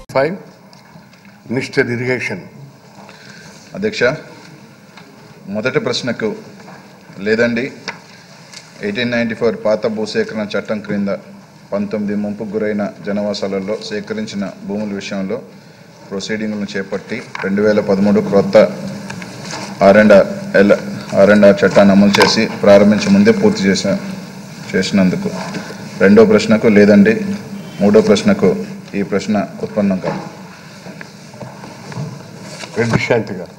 Five, Minister Irrigation. అధ్యక్ష మొదటి ప్రశ్నకు లేదండి ఎయిటీన్ నైంటీ ఫోర్ పాత భూసేకరణ చట్టం క్రింద పంతొమ్మిది ముంపుకు గురైన జనవాసాలలో సేకరించిన భూముల విషయంలో ప్రొసీడింగ్లను చేపట్టి రెండు వేల పదమూడు క్రొత్త R and L R and R చట్టాన్ని అమలు చేసి ప్రారంభించే ముందే పూర్తి చేసిన చేసినందుకు రెండో ప్రశ్నకు లేదండి మూడో ప్రశ్నకు ఈ ప్రశ్న ఉత్పన్నం కాదు Reddy Shanti గారు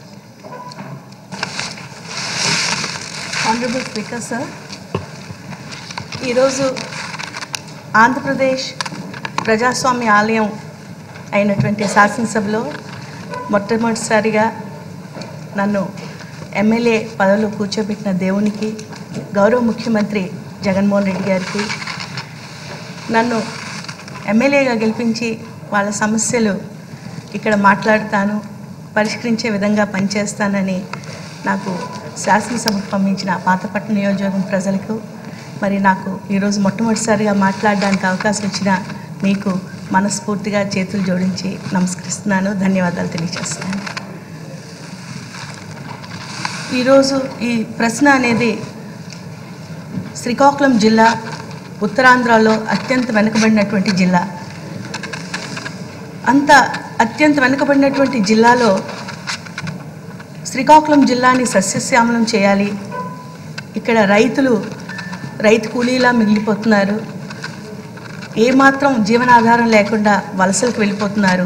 ఆనరబుల్ స్పీకర్ సార్ ఈరోజు ఆంధ్రప్రదేశ్ ప్రజాస్వామ్య ఆలయం అయినటువంటి శాసనసభలో మొట్టమొదటిసారిగా నన్ను ఎమ్మెల్యే పదవిలో కూర్చోబెట్టిన దేవునికి గౌరవ ముఖ్యమంత్రి జగన్మోహన్ రెడ్డి గారికి నన్ను ఎమ్మెల్యేగా గెలిపించి వాళ్ళ సమస్యలు ఇక్కడ మాట్లాడతాను పరిష్కరించే విధంగా పనిచేస్తానని నాకు శాసనసభకు పంపించిన పాతపట్నం నియోజకవర్గం ప్రజలకు మరి నాకు ఈరోజు మొట్టమొదటిసారిగా మాట్లాడడానికి అవకాశం ఇచ్చిన మీకు మనస్ఫూర్తిగా చేతులు జోడించి నమస్కరిస్తున్నాను ధన్యవాదాలు తెలియజేస్తున్నాను ఈరోజు ఈ ప్రశ్న అనేది శ్రీకాకుళం జిల్లా ఉత్తరాంధ్రలో అత్యంత వెనుకబడినటువంటి జిల్లా అంత అత్యంత వెనుకబడినటువంటి జిల్లాలో శ్రీకాకుళం జిల్లాని సస్యశ్యామలం చేయాలి ఇక్కడ రైతులు రైతు కూలీలా మిగిలిపోతున్నారు ఏమాత్రం జీవనాధారం లేకుండా వలసలకు వెళ్ళిపోతున్నారు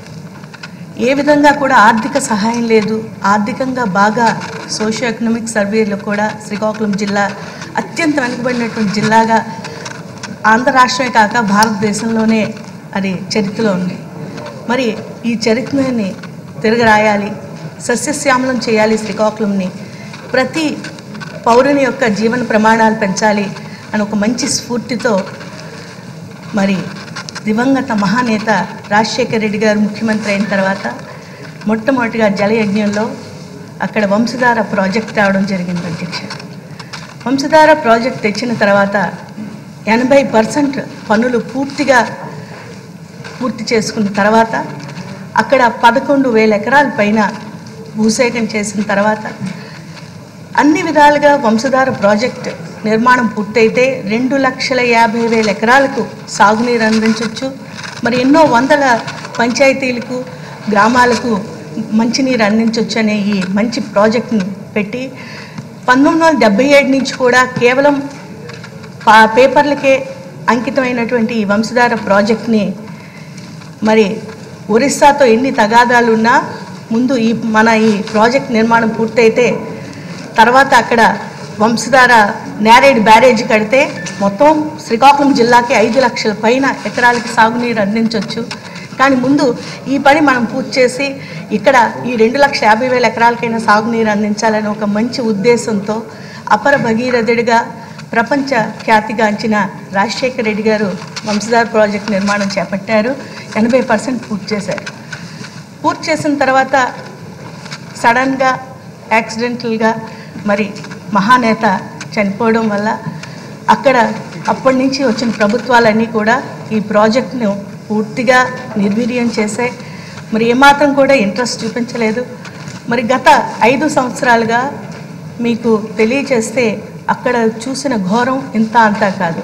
ఏ విధంగా కూడా ఆర్థిక సహాయం లేదు ఆర్థికంగా బాగా సోషియో ఎకనామిక్ సర్వేలో కూడా శ్రీకాకుళం జిల్లా అత్యంత వెనుకబడినటువంటి జిల్లాగా ఆంధ్ర రాష్ట్రమే కాక భారతదేశంలోనే అది చరిత్రలో ఉంది మరి ఈ చరిత్రని తిరగరాయాలి సస్యశ్యామలం చేయాలి శ్రీకాకుళంని ప్రతి పౌరుని యొక్క జీవన ప్రమాణాలు పెంచాలి అని ఒక మంచి స్ఫూర్తితో మరి దివంగత మహానేత రాజశేఖర రెడ్డి గారు ముఖ్యమంత్రి అయిన తర్వాత మొట్టమొదటిగా జలయజ్ఞంలో అక్కడ వంశధార ప్రాజెక్ట్ తేవడం జరిగింది అధ్యక్ష వంశధార ప్రాజెక్ట్ తెచ్చిన తర్వాత ఎనభై పర్సెంట్ పనులు పూర్తిగా పూర్తి చేసుకున్న తర్వాత అక్కడ పదకొండు వేల ఎకరాల పైన భూసేకరణ చేసిన తర్వాత అన్ని విధాలుగా వంశధార ప్రాజెక్ట్ నిర్మాణం పూర్తయితే రెండు లక్షల యాభై వేల ఎకరాలకు సాగునీరు అందించవచ్చు మరి ఎన్నో వందల పంచాయతీలకు గ్రామాలకు మంచినీరు అందించవచ్చు అనే ఈ మంచి ప్రాజెక్ట్ని పెట్టి పంతొమ్మిది వందల డెబ్బై ఏడు నుంచి కూడా కేవలం పా పేపర్లకే అంకితమైనటువంటి ఈ వంశధార ప్రాజెక్ట్ని మరి ఒరిస్సాతో ఎన్ని తగాదాలు ఉన్నా ముందు ఈ మన ఈ ప్రాజెక్ట్ నిర్మాణం పూర్తయితే తర్వాత అక్కడ వంశధార నేరేడు బ్యారేజ్ కడితే మొత్తం శ్రీకాకుళం జిల్లాకి ఐదు లక్షల పైన ఎకరాలకి సాగునీరు అందించవచ్చు కానీ ముందు ఈ పని మనం పూర్తి చేసి ఇక్కడ ఈ రెండు లక్షల యాభై వేల ఎకరాలకైనా సాగునీరు అందించాలని ఒక మంచి ఉద్దేశంతో అపర భగీరథుడిగా ప్రపంచ ఖ్యాతిగాంచిన రాజశేఖర రెడ్డి గారు వంశధార ప్రాజెక్ట్ నిర్మాణం చేపట్టారు ఎనభై పర్సెంట్ పూర్తి చేశారు పూర్తి చేసిన తర్వాత సడన్గా యాక్సిడెంటల్గా మరి మహానేత చనిపోవడం వల్ల అక్కడ అప్పటి నుంచి వచ్చిన ప్రభుత్వాలన్నీ కూడా ఈ ప్రాజెక్ట్ను పూర్తిగా నిర్వీర్యం చేశాయి మరి ఏమాత్రం కూడా ఇంట్రెస్ట్ చూపించలేదు మరి గత ఐదు సంవత్సరాలుగా మీకు తెలియచేస్తే అక్కడ చూసిన ఘోరం ఇంత అంతా కాదు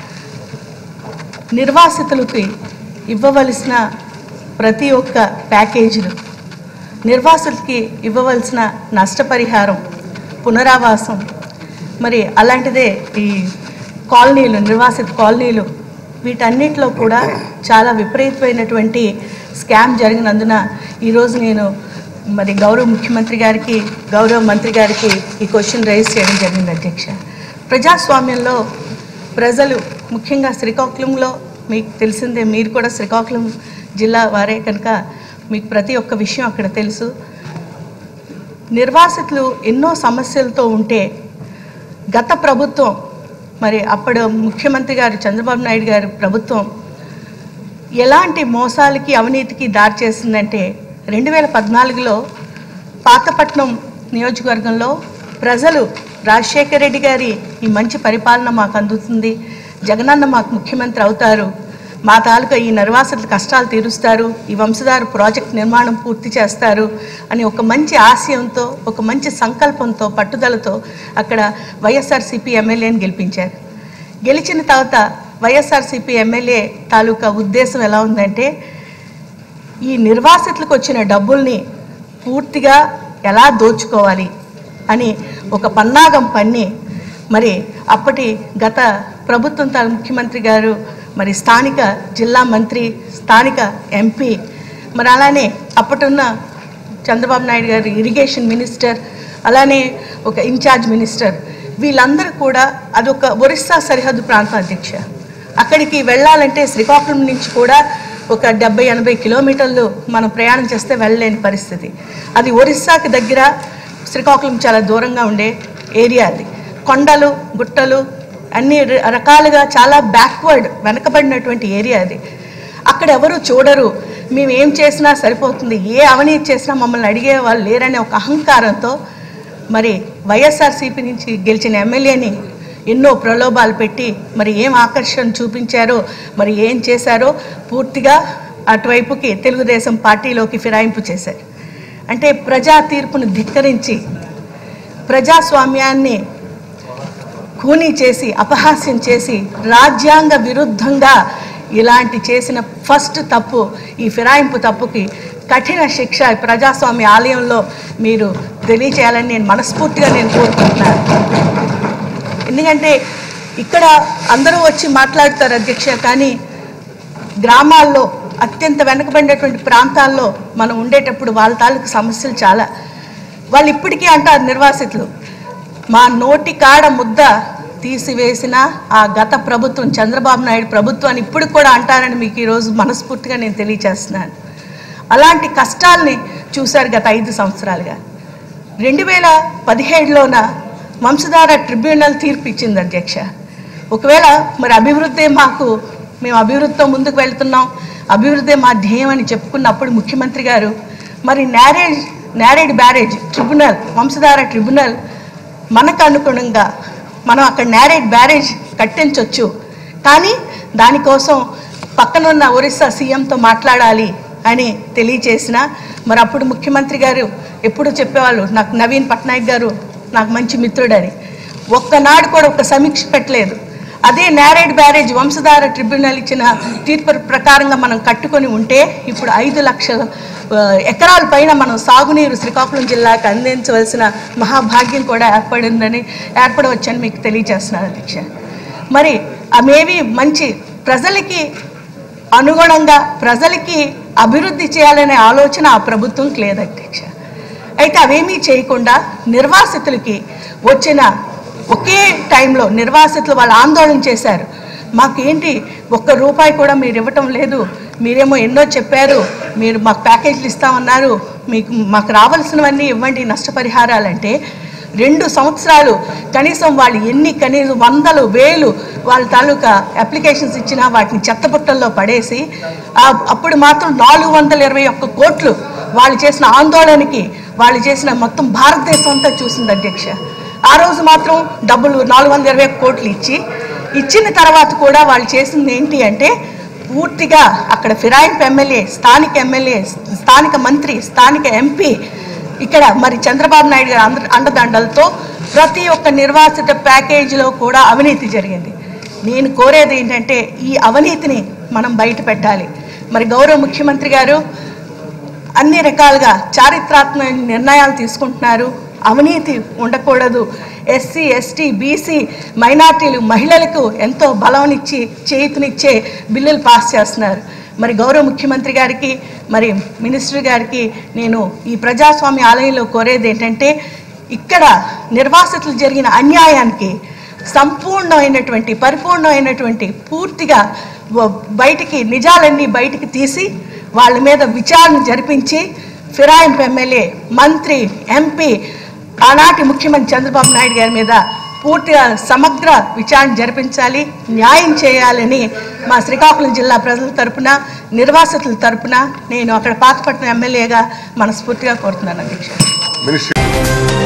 నిర్వాసితులకి ఇవ్వవలసిన ప్రతి ఒక్క ప్యాకేజీలు నిర్వాసులకి ఇవ్వవలసిన నష్టపరిహారం పునరావాసం మరి అలాంటిదే ఈ కాలనీలు నిర్వాసిత కాలనీలు వీటన్నిటిలో కూడా చాలా విపరీతమైనటువంటి స్కామ్ జరిగినందున ఈరోజు నేను మరి గౌరవ ముఖ్యమంత్రి గారికి గౌరవ మంత్రి గారికి ఈ క్వశ్చన్ రైజ్ చేయడం జరిగింది అధ్యక్ష ప్రజాస్వామ్యంలో ప్రజలు ముఖ్యంగా శ్రీకాకుళంలో మీకు తెలిసిందే మీరు కూడా శ్రీకాకుళం జిల్లా వారే కనుక మీకు ప్రతి ఒక్క విషయం అక్కడ తెలుసు నిర్వాసితులు ఎన్నో సమస్యలతో ఉంటే గత ప్రభుత్వం మరి అప్పుడు ముఖ్యమంత్రి గారు చంద్రబాబు నాయుడు గారి ప్రభుత్వం ఎలాంటి మోసాలకి అవినీతికి దారి చేసిందంటే రెండు వేల పద్నాలుగులో పాతపట్నం నియోజకవర్గంలో ప్రజలు రాజశేఖర రెడ్డి గారి ఈ మంచి పరిపాలన మాకు అందుతుంది జగనన్న మాకు ముఖ్యమంత్రి అవుతారు మా తాలూకా ఈ నిర్వాసితుల కష్టాలు తీరుస్తారు ఈ వంశధార ప్రాజెక్ట్ నిర్మాణం పూర్తి చేస్తారు అని ఒక మంచి ఆశయంతో ఒక మంచి సంకల్పంతో పట్టుదలతో అక్కడ వైఎస్ఆర్సీపీ ఎమ్మెల్యేని గెలిపించారు గెలిచిన తర్వాత వైఎస్ఆర్సీపీ ఎమ్మెల్యే తాలూకా ఉద్దేశం ఎలా ఉందంటే ఈ నిర్వాసితులకు వచ్చిన డబ్బుల్ని పూర్తిగా ఎలా దోచుకోవాలి అని ఒక పన్నాగం పన్ని మరి అప్పటి గత ప్రభుత్వం తా ముఖ్యమంత్రి గారు మరి స్థానిక జిల్లా మంత్రి స్థానిక ఎంపీ మరి అలానే అప్పటున్న చంద్రబాబు నాయుడు గారు ఇరిగేషన్ మినిస్టర్ అలానే ఒక ఇన్ఛార్జ్ మినిస్టర్ వీళ్ళందరూ కూడా అదొక ఒరిస్సా సరిహద్దు ప్రాంతం అధ్యక్ష అక్కడికి వెళ్ళాలంటే శ్రీకాకుళం నుంచి కూడా ఒక డెబ్బై ఎనభై కిలోమీటర్లు మనం ప్రయాణం చేస్తే వెళ్ళలేని పరిస్థితి అది ఒరిస్సాకి దగ్గర శ్రీకాకుళం చాలా దూరంగా ఉండే ఏరియా అది కొండలు గుట్టలు అన్ని ర- రకాలుగా చాలా బ్యాక్వర్డ్ వెనకబడినటువంటి ఏరియా అది అక్కడ ఎవరు చూడరు మేము ఏం చేసినా సరిపోతుంది ఏ అవినీతి చేసినా మమ్మల్ని అడిగే వాళ్ళు లేరనే ఒక అహంకారంతో మరి వైఎస్ఆర్సీపీ నుంచి గెలిచిన ఎమ్మెల్యేని ఎన్నో ప్రలోభాలు పెట్టి మరి ఏం ఆకర్షణ చూపించారో మరి ఏం చేశారో పూర్తిగా అటువైపుకి తెలుగుదేశం పార్టీలోకి ఫిరాయింపు చేశారు అంటే ప్రజా తీర్పును ధిక్కరించి ప్రజాస్వామ్యాన్ని ఖూనీ చేసి అపహాస్యం చేసి రాజ్యాంగ విరుద్ధంగా ఇలాంటి చేసిన ఫస్ట్ తప్పు ఈ ఫిరాయింపు తప్పుకి కఠిన శిక్ష ఈ ప్రజాస్వామ్య ఆలయంలో మీరు తెలియచేయాలని నేను మనస్ఫూర్తిగా నేను కోరుకుంటున్నాను ఎందుకంటే ఇక్కడ అందరూ వచ్చి మాట్లాడతారు అధ్యక్ష కానీ గ్రామాల్లో అత్యంత వెనకబడినటువంటి ప్రాంతాల్లో మనం ఉండేటప్పుడు వాళ్ళ తాలూకు సమస్యలు చాలా వాళ్ళు ఇప్పటికీ అంటారు నిర్వాసితులు మా నోటి కాడ ముద్ద తీసివేసిన ఆ గత ప్రభుత్వం చంద్రబాబు నాయుడు ప్రభుత్వాన్ని ఇప్పుడు కూడా అంటారని మీకు ఈరోజు మనస్ఫూర్తిగా నేను తెలియచేస్తున్నాను అలాంటి కష్టాల్ని చూశారు గత ఐదు సంవత్సరాలుగా రెండు వేల పదిహేడులోన వంశధార ట్రిబ్యునల్ తీర్పు ఇచ్చింది అధ్యక్ష ఒకవేళ మరి అభివృద్ధి మాకు మేము అభివృద్ధితో ముందుకు వెళ్తున్నాం అభివృద్ధి మా ధ్యేయం అని చెప్పుకున్నప్పుడు ముఖ్యమంత్రి గారు మరి నేరేజ్ Neradi barrage tribunal Vamsadhara tribunal మనకు అనుగుణంగా మనం అక్కడ నేరేడ్ బ్యారేజ్ కట్టించవచ్చు కానీ దానికోసం పక్కనున్న ఒరిస్సా సీఎంతో మాట్లాడాలి అని తెలియచేసిన మరి అప్పుడు ముఖ్యమంత్రి గారు ఎప్పుడు చెప్పేవాళ్ళు నాకు నవీన్ పట్నాయక్ గారు నాకు మంచి మిత్రుడని ఒక్కనాడు కూడా ఒక సమీక్ష పెట్టలేదు అదే నేరేడ్ బ్యారేజ్ వంశధార ట్రిబ్యునల్ ఇచ్చిన తీర్పు ప్రకారంగా మనం కట్టుకొని ఉంటే ఇప్పుడు ఐదు లక్షల ఆ, ఎకరాల పైన మనం సాగునీరు శ్రీకాకుళం జిల్లాకు అందించవలసిన మహాభాగ్యం కూడా ఏర్పడిందని ఏర్పడవచ్చని మీకు తెలియజేస్తున్నాను అధ్యక్ష మరి అవేవి మంచి ప్రజలకి అనుగుణంగా ప్రజలకి అభివృద్ధి చేయాలనే ఆలోచన ఆ ప్రభుత్వంకి లేదు అధ్యక్ష అయితే అవేమీ చేయకుండా నిర్వాసితులకి వచ్చిన ఒకే టైంలో నిర్వాసితులు వాళ్ళు ఆందోళన చేశారు మాకేంటి ఒక్క రూపాయి కూడా మీరు ఇవ్వటం లేదు మీరేమో ఎన్నో చెప్పారు మీరు మాకు ప్యాకేజీలు ఇస్తామన్నారు మీకు మాకు రావాల్సినవన్నీ ఇవ్వండి నష్టపరిహారాలంటే రెండు సంవత్సరాలు కనీసం వాళ్ళు ఎన్ని కనీసం వందలు వేలు వాళ్ళ తాలూకా అప్లికేషన్స్ ఇచ్చినా వాటిని చెత్తబుట్టల్లో పడేసి ఆ- అప్పుడు మాత్రం నాలుగు వందల ఇరవై ఒక్క కోట్లు వాళ్ళు చేసిన ఆందోళనకి వాళ్ళు చేసిన మొత్తం భారతదేశం అంతా చూసింది అధ్యక్ష ఆ రోజు మాత్రం డబ్బులు నాలుగు వందల ఇరవై ఒక్క కోట్లు ఇచ్చి ఇచ్చిన తర్వాత కూడా వాళ్ళు చేసింది ఏంటి అంటే పూర్తిగా అక్కడ ఫిరాయింపు ఎమ్మెల్యే స్థానిక ఎమ్మెల్యే స్థానిక మంత్రి స్థానిక ఎంపీ ఇక్కడ మరి చంద్రబాబు నాయుడు గారి అండ అండదండలతో ప్రతి ఒక్క నిర్వాసిత ప్యాకేజీలో కూడా అవినీతి జరిగింది నేను కోరేది ఏంటంటే ఈ అవినీతిని మనం బయట పెట్టాలి మరి గౌరవ ముఖ్యమంత్రి గారు అన్ని రకాలుగా చారిత్రాత్మక నిర్ణయాలు తీసుకుంటున్నారు అవినీతి ఉండకూడదు ఎస్సీ ఎస్టీ బీసీ మైనార్టీలు మహిళలకు ఎంతో బలంనిచ్చి చేతునిచ్చే బిల్లులు పాస్ చేస్తున్నారు మరి గౌరవ ముఖ్యమంత్రి గారికి మరి మినిస్టర్ గారికి నేను ఈ ప్రజాస్వామ్య ఆలయంలో కోరేది ఏంటంటే ఇక్కడ నిర్వాసితులు జరిగిన అన్యాయానికి సంపూర్ణమైనటువంటి పరిపూర్ణమైనటువంటి పూర్తిగా వ- బయటికి నిజాలన్నీ బయటికి తీసి వాళ్ళ మీద విచారణ జరిపించి ఫిరాయింపు ఎమ్మెల్యే మంత్రి ఎంపీ ఆనాటి ముఖ్యమంత్రి చంద్రబాబు నాయుడు గారి మీద పూర్తిగా సమగ్ర విచారణ జరిపించాలి న్యాయం చేయాలని మా శ్రీకాకుళం జిల్లా ప్రజల తరపున నిర్వాసితుల తరపున నేను అక్కడ పాతపట్నం ఎమ్మెల్యేగా మనస్ఫూర్తిగా కోరుతున్నాను అధ్యక్ష మినిస్టర్